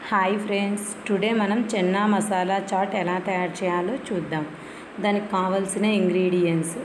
hi friends today మనం Chenna masala chat ఎలా తయారు చేయాలో చూద్దాం దానికి కావలసిన ఇంగ్రీడియంట్స్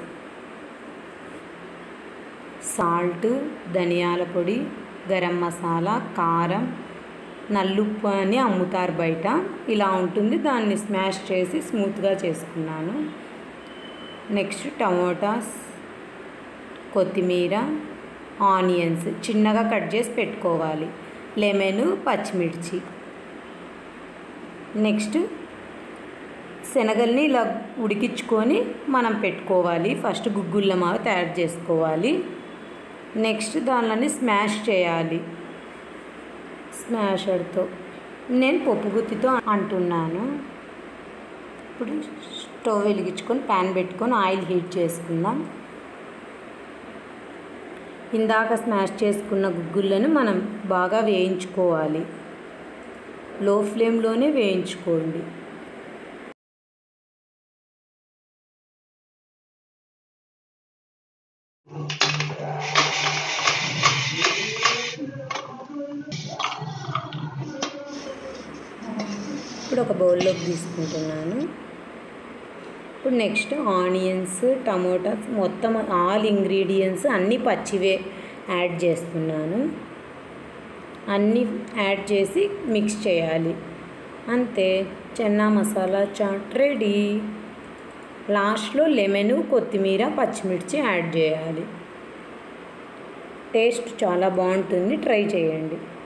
సాల్ట్ ధనియాల పొడి గరం మసాలా కారం నల్లుప్పు అని అమ్ముతారు బయట ఇలా ఉంటుంది దాన్ని స్మాష్ చేసి స్మూత్గా చేసుకున్నాను నెక్స్ట్ టమోటాస్ కొత్తిమీర ఆనియన్స్ చిన్నగా కట్ చేసి పెట్టుకోవాలి లెమన్ పచ్చిమిర్చి నెక్స్ట్ శనగల్ని ఇలా ఉడికించుకొని మనం పెట్టుకోవాలి ఫస్ట్ గుగ్గుళ్ళ మావ తయారు చేసుకోవాలి నెక్స్ట్ దానిలోని స్మాష్ చేయాలి స్మాషర్తో నేను పప్పు గుత్తితో అంటున్నాను ఇప్పుడు స్టవ్ వెలిగించుకొని ప్యాన్ పెట్టుకొని ఆయిల్ హీట్ చేసుకుందాం ఇందాక స్మాష్ చేసుకున్న గుగ్గులను మనం బాగా వేయించుకోవాలి లో ఫ్లేమ్లోనే వేయించుకోండి ఇప్పుడు ఒక బౌల్లోకి తీసుకుంటున్నాను ఇప్పుడు నెక్స్ట్ ఆనియన్స్ టమోటాస్ మొత్తం ఆల్ ఇంగ్రీడియంట్స్ అన్నీ పచ్చివే యాడ్ చేస్తున్నాను అన్నీ యాడ్ చేసి మిక్స్ చేయాలి అంతే చెన్నా మసాలా చాట్ రెడీ లాస్ట్లో లెమన్ కొత్తిమీర పచ్చిమిర్చి యాడ్ చేయాలి టేస్ట్ చాలా బాగుంటుంది ట్రై చేయండి